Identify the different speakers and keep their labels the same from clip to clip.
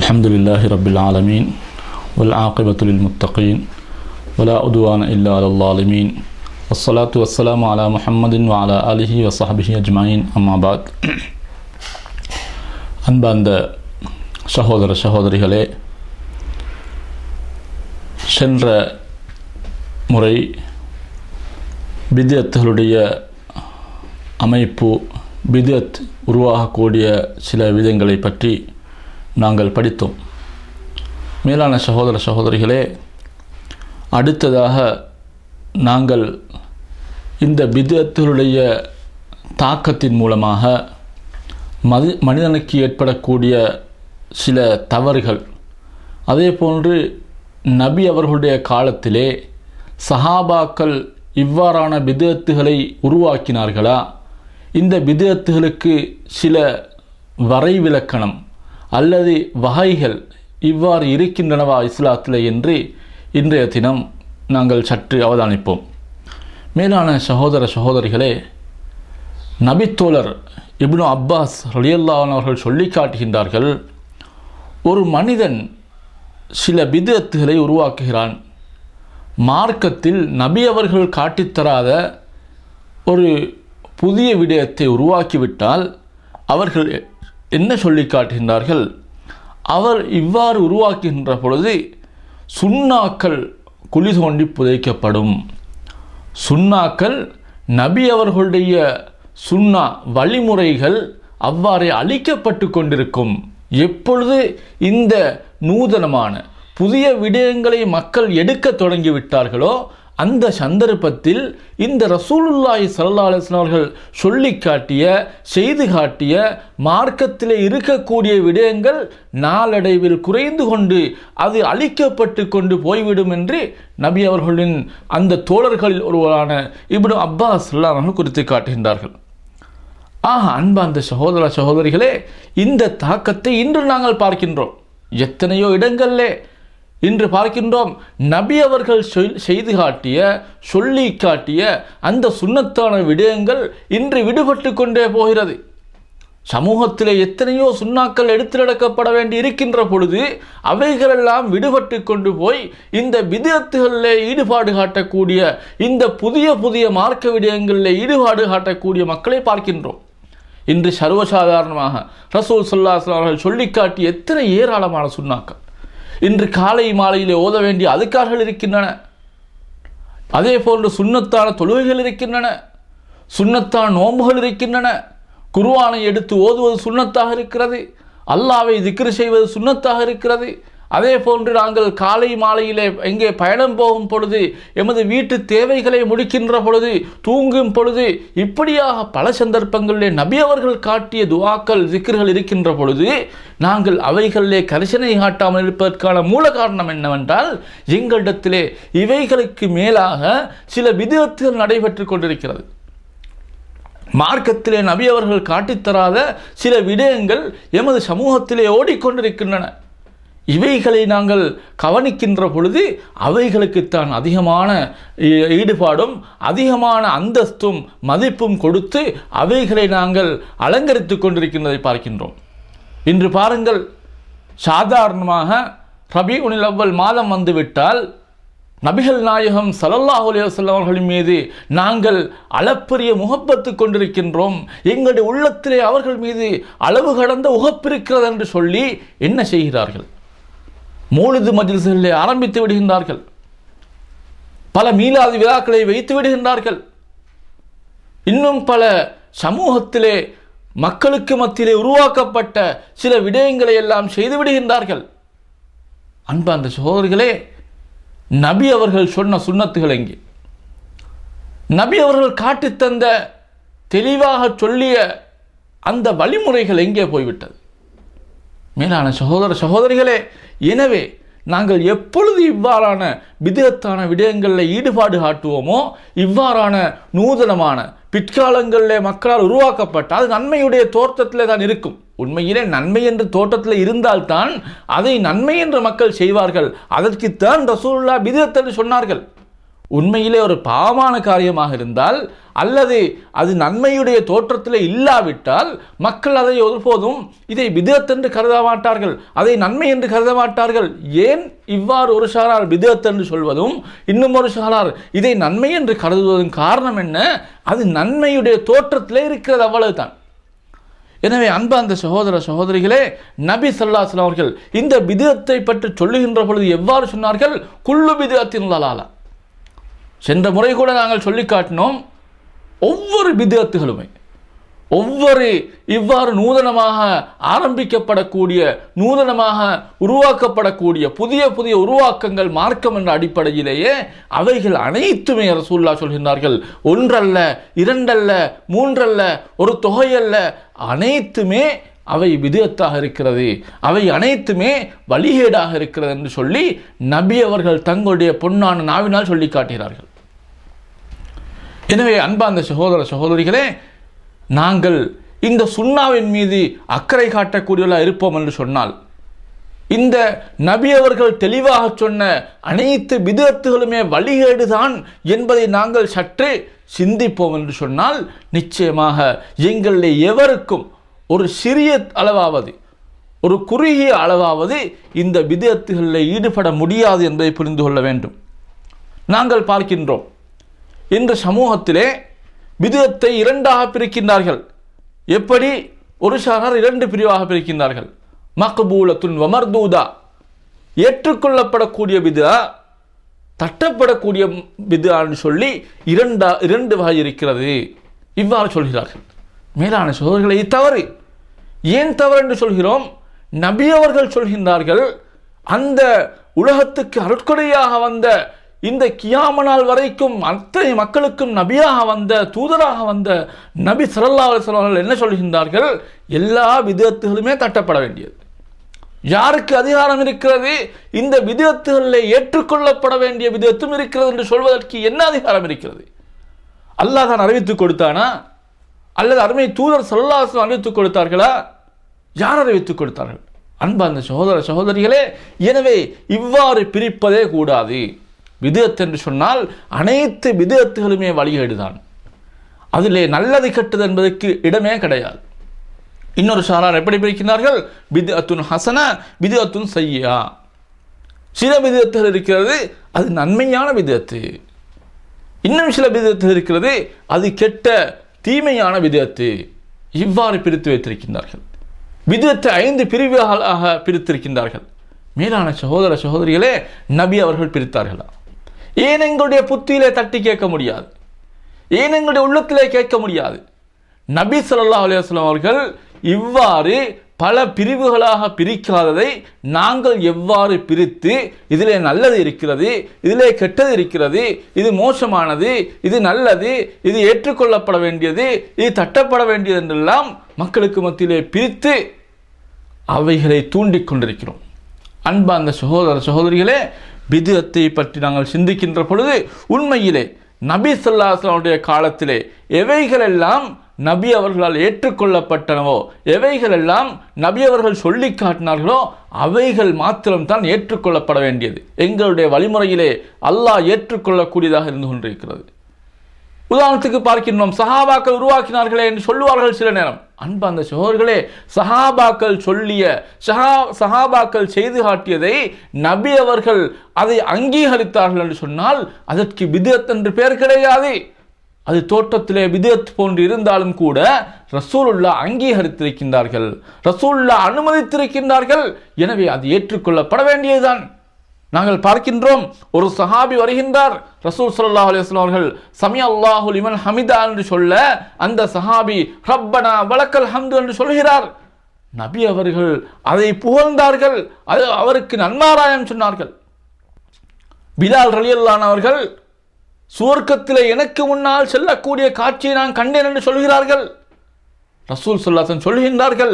Speaker 1: الحمد لله رب العالمين والعاقبة للمتقين ولا عدوان إلا على الظالمين والصلاة والسلام على محمد وعلى آله وصحبه أجمعين أما بعد அன்பார்ந்த சகோதர சகோதரிகளே சென்ற முறை பித்யத்துகளுடைய அமைப்பு பித்யத் உருவாகக்கூடிய சில விதங்களை பற்றி நாங்கள் படித்தோம் மேலான சகோதர சகோதரிகளே அடுத்ததாக நாங்கள் இந்த பிதத்துடைய தாக்கத்தின் மூலமாக மது மனிதனுக்கு ஏற்படக்கூடிய சில தவறுகள் அதே போன்று நபி அவர்களுடைய காலத்திலே சஹாபாக்கள் இவ்வாறான பிதத்துகளை உருவாக்கினார்களா இந்த பிதத்துகளுக்கு சில வரைவிலக்கணம் அல்லது வகைகள் இவ்வாறு இருக்கின்றனவா இஸ்லாத்தில் என்று இன்றைய தினம் நாங்கள் சற்று அவதானிப்போம் மேலான சகோதர சகோதரிகளே நபித்தோழர் இப்னு அப்பாஸ் ரலியல்லான் அவர்கள் சொல்லி காட்டுகின்றார்கள் ஒரு மனிதன் சில பிதத்துகளை உருவாக்குகிறான் மார்க்கத்தில் நபி அவர்கள் காட்டித்தராத ஒரு புதிய விடயத்தை உருவாக்கிவிட்டால் அவர்கள் என்ன சொல்லி காட்டுகின்றார்கள் அவர் இவ்வாறு உருவாக்குகின்ற பொழுது சுண்ணாக்கள் குழி தோண்டி புதைக்கப்படும் சுண்ணாக்கள் நபி அவர்களுடைய சுண்ணா வழிமுறைகள் அவ்வாறே அழிக்கப்பட்டு கொண்டிருக்கும் எப்பொழுது இந்த நூதனமான புதிய விடயங்களை மக்கள் எடுக்க தொடங்கிவிட்டார்களோ அந்த சந்தர்ப்பத்தில் இந்த ரசூலுல்லாஹி சல்லா அலிஸ்லாம் அவர்கள் சொல்லி காட்டிய செய்து காட்டிய மார்க்கத்தில் இருக்கக்கூடிய விடயங்கள் நாளடைவில் குறைந்து கொண்டு அது அழிக்கப்பட்டு கொண்டு போய்விடும் என்று நபி அவர்களின் அந்த தோழர்களில் ஒருவரான இப்னு அப்பாஸ் அவர்கள் குறித்து காட்டுகின்றார்கள் ஆக அன்பார்ந்த சகோதர சகோதரிகளே இந்த தாக்கத்தை இன்று நாங்கள் பார்க்கின்றோம் எத்தனையோ இடங்களிலே இன்று பார்க்கின்றோம் நபி அவர்கள் செய்து காட்டிய சொல்லி காட்டிய அந்த சுண்ணத்தான விடயங்கள் இன்று விடுபட்டு கொண்டே போகிறது சமூகத்தில் எத்தனையோ சுண்ணாக்கள் எடுத்து நடக்கப்பட வேண்டி இருக்கின்ற பொழுது அவைகளெல்லாம் விடுபட்டு கொண்டு போய் இந்த விதத்துகளில் ஈடுபாடு காட்டக்கூடிய இந்த புதிய புதிய மார்க்க விடயங்களில் ஈடுபாடு காட்டக்கூடிய மக்களை பார்க்கின்றோம் இன்று சர்வசாதாரணமாக ரசூல் சொல்லாஸ்லாம் அவர்கள் சொல்லி காட்டிய எத்தனை ஏராளமான சுண்ணாக்கள் இன்று காலை மாலையிலே ஓத வேண்டிய அதுக்கார்கள் இருக்கின்றன அதே போன்று சுண்ணத்தான தொழுகைகள் இருக்கின்றன சுண்ணத்தான நோம்புகள் இருக்கின்றன குருவானை எடுத்து ஓதுவது சுண்ணத்தாக இருக்கிறது அல்லாவை திக்ரு செய்வது சுண்ணத்தாக இருக்கிறது அதே போன்று நாங்கள் காலை மாலையிலே எங்கே பயணம் போகும் பொழுது எமது வீட்டு தேவைகளை முடிக்கின்ற பொழுது தூங்கும் பொழுது இப்படியாக பல சந்தர்ப்பங்களிலே நபி அவர்கள் காட்டிய துவாக்கள் திக்கர்கள் இருக்கின்ற பொழுது நாங்கள் அவைகளிலே கரிசனை காட்டாமல் இருப்பதற்கான மூல காரணம் என்னவென்றால் எங்களிடத்திலே இவைகளுக்கு மேலாக சில விதத்துகள் நடைபெற்று கொண்டிருக்கிறது மார்க்கத்திலே நபி அவர்கள் காட்டித்தராத சில விடயங்கள் எமது சமூகத்திலே ஓடிக்கொண்டிருக்கின்றன இவைகளை நாங்கள் கவனிக்கின்ற பொழுது அவைகளுக்குத்தான் அதிகமான ஈடுபாடும் அதிகமான அந்தஸ்தும் மதிப்பும் கொடுத்து அவைகளை நாங்கள் அலங்கரித்து கொண்டிருக்கின்றதை பார்க்கின்றோம் இன்று பாருங்கள் சாதாரணமாக ரபி உனில் அவ்வல் மாதம் வந்துவிட்டால் நபிகள் நாயகம் சல்லல்லாஹு அலையம் அவர்களின் மீது நாங்கள் அளப்பரிய முகப்பத்து கொண்டிருக்கின்றோம் எங்களுடைய உள்ளத்திலே அவர்கள் மீது அளவு கடந்த உகப்பிருக்கிறது என்று சொல்லி என்ன செய்கிறார்கள் மூலிது மஜில்களிலே ஆரம்பித்து விடுகின்றார்கள் பல மீளாதி விழாக்களை வைத்து விடுகின்றார்கள் இன்னும் பல சமூகத்திலே மக்களுக்கு மத்தியிலே உருவாக்கப்பட்ட சில விடயங்களை எல்லாம் செய்து விடுகின்றார்கள் அன்பார்ந்த சகோதரிகளே நபி அவர்கள் சொன்ன சுண்ணத்துகள் எங்கே நபி அவர்கள் காட்டித்தந்த தெளிவாக சொல்லிய அந்த வழிமுறைகள் எங்கே போய்விட்டது மேலான சகோதர சகோதரிகளே எனவே நாங்கள் எப்பொழுது இவ்வாறான விதத்தான விடயங்களில் ஈடுபாடு காட்டுவோமோ இவ்வாறான நூதனமான பிற்காலங்களில் மக்களால் உருவாக்கப்பட்ட அது நன்மையுடைய தோற்றத்தில் தான் இருக்கும் உண்மையிலே நன்மை என்று தோட்டத்தில் இருந்தால்தான் அதை நன்மை என்று மக்கள் செய்வார்கள் அதற்குத்தான் ரசூல்லா பிதத் என்று சொன்னார்கள் உண்மையிலே ஒரு பாவமான காரியமாக இருந்தால் அல்லது அது நன்மையுடைய தோற்றத்திலே இல்லாவிட்டால் மக்கள் அதை ஒருபோதும் இதை பிதத் என்று கருத மாட்டார்கள் அதை நன்மை என்று கருத மாட்டார்கள் ஏன் இவ்வாறு ஒரு சாரார் பிதத் என்று சொல்வதும் இன்னும் ஒரு சாரார் இதை நன்மை என்று கருதுவதும் காரணம் என்ன அது நன்மையுடைய தோற்றத்திலே இருக்கிறது அவ்வளவுதான் எனவே அன்பு அந்த சகோதர சகோதரிகளே நபி சல்லாஸ்லாம் அவர்கள் இந்த பிதத்தை பற்றி சொல்லுகின்ற பொழுது எவ்வாறு சொன்னார்கள் குள்ளு பிதத்தின் லலாலா சென்ற முறை கூட நாங்கள் சொல்லி காட்டினோம் ஒவ்வொரு பிதத்துகளுமே ஒவ்வொரு இவ்வாறு நூதனமாக ஆரம்பிக்கப்படக்கூடிய நூதனமாக உருவாக்கப்படக்கூடிய புதிய புதிய உருவாக்கங்கள் மார்க்கம் என்ற அடிப்படையிலேயே அவைகள் அனைத்துமே ரசூல்லா சொல்கின்றார்கள் ஒன்றல்ல இரண்டல்ல மூன்றல்ல ஒரு தொகையல்ல அனைத்துமே அவை விதத்தாக இருக்கிறது அவை அனைத்துமே வழிகேடாக இருக்கிறது என்று சொல்லி நபி அவர்கள் தங்களுடைய பொன்னான நாவினால் சொல்லி காட்டுகிறார்கள் எனவே அன்பார்ந்த சகோதர சகோதரிகளே நாங்கள் இந்த சுண்ணாவின் மீது அக்கறை காட்டக்கூடியவர்களாக இருப்போம் என்று சொன்னால் இந்த நபி அவர்கள் தெளிவாக சொன்ன அனைத்து விதத்துகளுமே வழிகேடுதான் என்பதை நாங்கள் சற்றே சிந்திப்போம் என்று சொன்னால் நிச்சயமாக எங்களுடைய எவருக்கும் ஒரு சிறிய அளவாவது ஒரு குறுகிய அளவாவது இந்த விதத்துகளில் ஈடுபட முடியாது என்பதை புரிந்து கொள்ள வேண்டும் நாங்கள் பார்க்கின்றோம் இன்று சமூகத்திலே விதத்தை இரண்டாக பிரிக்கின்றார்கள் எப்படி ஒரு சாரார் இரண்டு பிரிவாக பிரிக்கின்றார்கள் மக்பூலத்துன் வமர்தூதா ஏற்றுக்கொள்ளப்படக்கூடிய விதா தட்டப்படக்கூடிய விதான்னு சொல்லி இரண்டா இரண்டு வகை இருக்கிறது இவ்வாறு சொல்கிறார்கள் மேலான சோதர்களை தவறு ஏன் தவறு என்று சொல்கிறோம் நபி அவர்கள் சொல்கின்றார்கள் அந்த உலகத்துக்கு அருட்கொடையாக வந்த இந்த கியாம நாள் வரைக்கும் அத்தனை மக்களுக்கும் நபியாக வந்த தூதராக வந்த நபி சல்லா அலிஸ்லாம் அவர்கள் என்ன சொல்கின்றார்கள் எல்லா விதத்துகளுமே தட்டப்பட வேண்டியது யாருக்கு அதிகாரம் இருக்கிறது இந்த விதத்துகளில் ஏற்றுக்கொள்ளப்பட வேண்டிய விதத்தும் இருக்கிறது என்று சொல்வதற்கு என்ன அதிகாரம் இருக்கிறது அல்லாஹ் தான் அறிவித்துக் கொடுத்தானா அல்லது அருமை தூதர் சல்லாசம் அறிவித்துக் கொடுத்தார்களா யார் அறிவித்துக் கொடுத்தார்கள் அன்பார்ந்த சகோதர சகோதரிகளே எனவே இவ்வாறு பிரிப்பதே கூடாது விதத் என்று சொன்னால் அனைத்து விதத்துகளுமே வழிகேடுதான் அதிலே நல்லது கெட்டது என்பதற்கு இடமே கிடையாது இன்னொரு சாரார் எப்படி பிரிக்கிறார்கள் விது அத்துன் ஹசன விது அத்துன் செய்யா சில விதத்தில் இருக்கிறது அது நன்மையான விதத்து இன்னும் சில விதத்தில் இருக்கிறது அது கெட்ட தீமையான விதத்து இவ்வாறு பிரித்து வைத்திருக்கின்றார்கள் விதத்தை ஐந்து பிரிவுகளாக பிரித்திருக்கின்றார்கள் மேலான சகோதர சகோதரிகளே நபி அவர்கள் பிரித்தார்களா ஏன் எங்களுடைய புத்தியிலே தட்டி கேட்க முடியாது ஏன் எங்களுடைய உள்ளத்திலே கேட்க முடியாது நபி ஸல்லல்லாஹு அலைஹி வஸல்லம் அவர்கள் இவ்வாறு பல பிரிவுகளாக பிரிக்காததை நாங்கள் எவ்வாறு பிரித்து இதிலே நல்லது இருக்கிறது இதிலே கெட்டது இருக்கிறது இது மோசமானது இது நல்லது இது ஏற்றுக்கொள்ளப்பட வேண்டியது இது தட்டப்பட வேண்டியது என்றெல்லாம் மக்களுக்கு மத்தியிலே பிரித்து அவைகளை தூண்டிக் கொண்டிருக்கிறோம் அன்பார்ந்த சகோதர சகோதரிகளே பிதுஅத்தை பற்றி நாங்கள் சிந்திக்கின்ற பொழுது உண்மையிலே நபி ஸல்லல்லாஹு காலத்திலே எவைகளெல்லாம் நபி அவர்களால் ஏற்றுக்கொள்ளப்பட்டனவோ எவைகளெல்லாம் நபி அவர்கள் சொல்லி காட்டினார்களோ அவைகள் மாத்திரம்தான் ஏற்றுக்கொள்ளப்பட வேண்டியது எங்களுடைய வழிமுறையிலே அல்லாஹ் ஏற்றுக்கொள்ளக்கூடியதாக இருந்து கொண்டிருக்கிறது உதாரணத்துக்கு பார்க்கின்றோம் சஹாபாக்கள் உருவாக்கினார்களே என்று சொல்லுவார்கள் சில நேரம் அன்பார்ந்த சகோதரர்களே சஹாபாக்கள் சொல்லிய சஹா சஹாபாக்கள் செய்து காட்டியதை நபி அவர்கள் அதை அங்கீகரித்தார்கள் என்று சொன்னால் அதற்கு விதத் என்று பெயர் கிடையாது அது தோட்டத்திலே விதத் போன்று இருந்தாலும் கூட ரசூலுல்லா அங்கீகரித்திருக்கின்றார்கள் ரசூலுல்லா அனுமதித்திருக்கின்றார்கள் எனவே அது ஏற்றுக்கொள்ளப்பட வேண்டியதுதான் நாங்கள் பார்க்கின்றோம் ஒரு சஹாபி வருகின்றார் ரசூல் ஸல்லல்லாஹு அலைஹி வஸல்லம் அவர்கள் சமி அல்லாஹு லிமன் ஹமிதா என்று சொல்ல அந்த சஹாபி ரப்பனா வலக்கல் ஹம்து என்று சொல்கிறார் நபி அவர்கள் அதை புகழ்ந்தார்கள் அது அவருக்கு நன்மாராயம் சொன்னார்கள் பிலால் ரலியல்லான் அவர்கள் சுவர்க்கத்திலே எனக்கு முன்னால் செல்லக்கூடிய காட்சியை நான் கண்டேன் என்று சொல்கிறார்கள் ரசூல் சொல்லாசன் சொல்கின்றார்கள்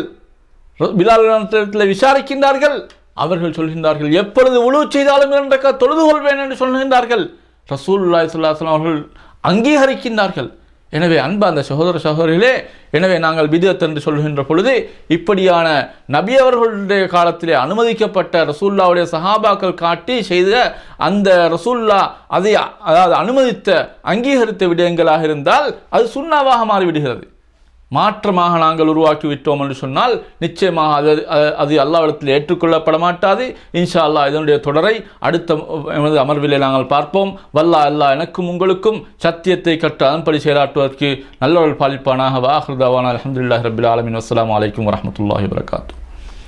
Speaker 1: பிலால் விசாரிக்கின்றார்கள் அவர்கள் சொல்கின்றார்கள் எப்பொழுது உழு செய்தாலும் இரண்டக்க தொழுது கொள்வேன் என்று சொல்கின்றார்கள் ரசூலுல்லாஹி ஸல்லல்லாஹு அலைஹி அவர்கள் அங்கீகரிக்கின்றார்கள் எனவே அன்பா அந்த சகோதர சகோதரிகளே எனவே நாங்கள் பிதத் என்று சொல்கின்ற பொழுது இப்படியான நபி அவர்களுடைய காலத்திலே அனுமதிக்கப்பட்ட ரசூல்லாவுடைய சஹாபாக்கள் காட்டி செய்த அந்த ரசூல்லா அதை அதாவது அனுமதித்த அங்கீகரித்த விடயங்களாக இருந்தால் அது சுண்ணாவாக மாறிவிடுகிறது மாற்றமாக நாங்கள் உருவாக்கி விட்டோம் என்று சொன்னால் நிச்சயமாக அது அது- அது அல்லாவிடத்தில் ஏற்றுக்கொள்ளப்பட மாட்டாது இன்ஷா அல்லாஹ் இதனுடைய தொடரை அடுத்த எமது அமர்விலே நாங்கள் பார்ப்போம் வல்லா அல்லாஹ் எனக்கும் உங்களுக்கும் சத்தியத்தை கற்று அதன்படி செயலாற்றுவதற்கு நல்லவர்கள் பாலிப்பானாக வாஹ்ருதாவான அலமதுல்லாஹ் ரபில் ஆலமின் வஸ்ஸலாமு அலைக்கும் வரஹ்மத்துல்லாஹி வபரகாத்து